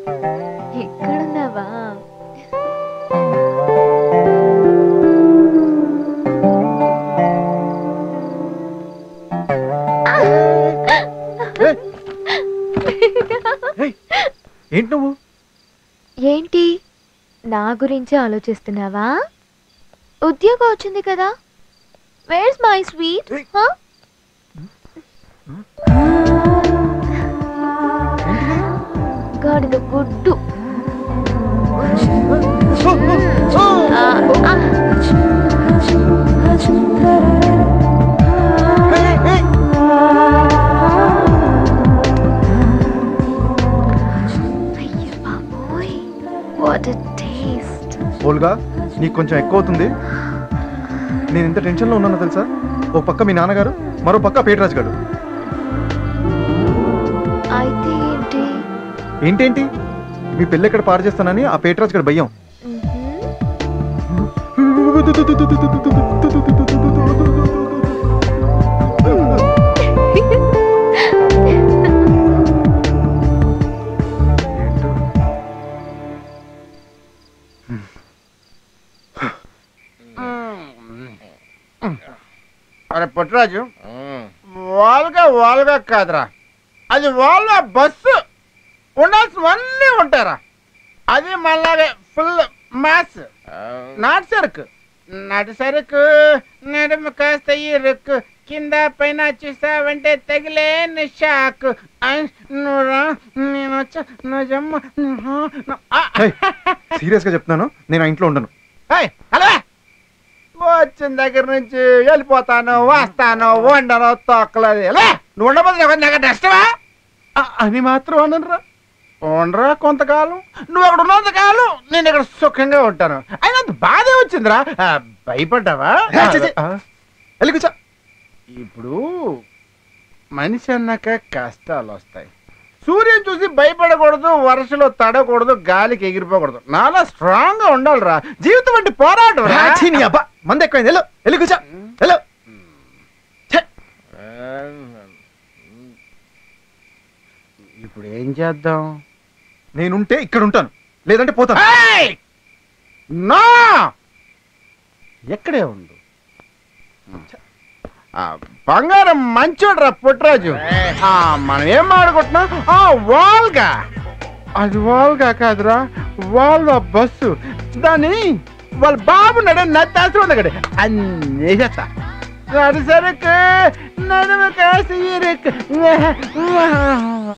ఎక్కడున్నావా ఏయ్, ఏంటి నువ్వు ఏంటి నా గురించి ఆలోచిస్తున్నావా ఉద్యోగం వచ్చింది కదా వేర్స్ మై స్వీట్ ఏయ్. ఏంటిది? గాడిద గుడ్డు ఓ, ఓ, ఓ. ఆ, ఆ. ఏయ్, ఏయ్. అయ్యో బాబోయ్ వాట్ టేస్ట్ ఓల్గా నీకు కొంచెం ఎక్కువ అవుతుంది నేను ఎంత టెన్షన్లో ఉన్నానో తెలుసా ఓ పక్క మీ నాన్నగారు మరో పక్క పేటరాజు గారు అయితే ఏంటి ఏంటేంటి మీ పెళ్ళి ఎక్కడ పాడు చేస్తానని ఆ పేటరాజు గారు భయం మ్హూ. ఏంటో అరే పుట్టరాజు వాల్గా వాల్గా కాదురా అది వాళ్ళ బస్సు ఉండాల్సినవన్నీ ఉంటారా అది మళ్ళాగే ఫుల్ మాస్ నాటు సరుకు నాటు సరుకు నడుము కాస్త ఇరుకు కింద పైన చూసావంటే తగిలే షాక్ నువ్వు రా, నేను వచ్చా నువ్వు జమ్మ నువ్వు- నువ్వు- ఆ! సీరియస్గా చెప్తున్నాను నేను ఆ ఇంట్లో ఉండను ఏయ్, హలో వచ్చిన దగ్గర నుంచి వెళ్ళిపోతాను వస్తాను వండను తొక్కలేదు లే, నువ్వు ఉండబోదు నాకు నాకు నష్టమా ఆ, అని మాత్రం అనరా ఉండరా కొంతకాలం నువ్వు అక్కడ ఉన్నంతకాలం నేను ఇక్కడ సుఖంగా ఉంటాను అయినా అంత బాధే వచ్చిందిరా ఆ, భయపడ్డావా ఏ, ఛీ, ఛీ. ఆ, వెళ్ళి కూర్చో ఇప్పుడు మనిషి అన్నాక కష్టాలు వస్తాయి సూర్యుని చూసి భయపడకూడదు వర్షలో తడకూడదు గాలికి ఎగిరిపోకూడదు నాలా స్ట్రాంగ్ గా ఉండాలిరా జీవితం అంటే పోరాటం రా. ఆ, ఛీ, నీ అబ్బా మంది ఎక్కువైంది వెళ్ళు వెళ్ళి కూర్చో వెళ్ళు ఛే. ఇప్పుడు ఏం చేద్దాం నేనుంటే ఇక్కడ ఉంటాను లేదంటే పోతాను ఏయ్! నో ఎక్కడే ఉండు ఆ, బంగారం మంచోడ్రా పుట్టరాజు ఆ, మనం ఏం మాడుకుంటున్నాం ఆ వాల్గా అది వాల్గా కాదురా వాల్వా బస్సు దాన్ని వాళ్ళ బాబు నడే నత్తాసు ఉంది అక్కడ అన్నీ చేస్తా సరే సరే నడుము కాసి ఇరుకు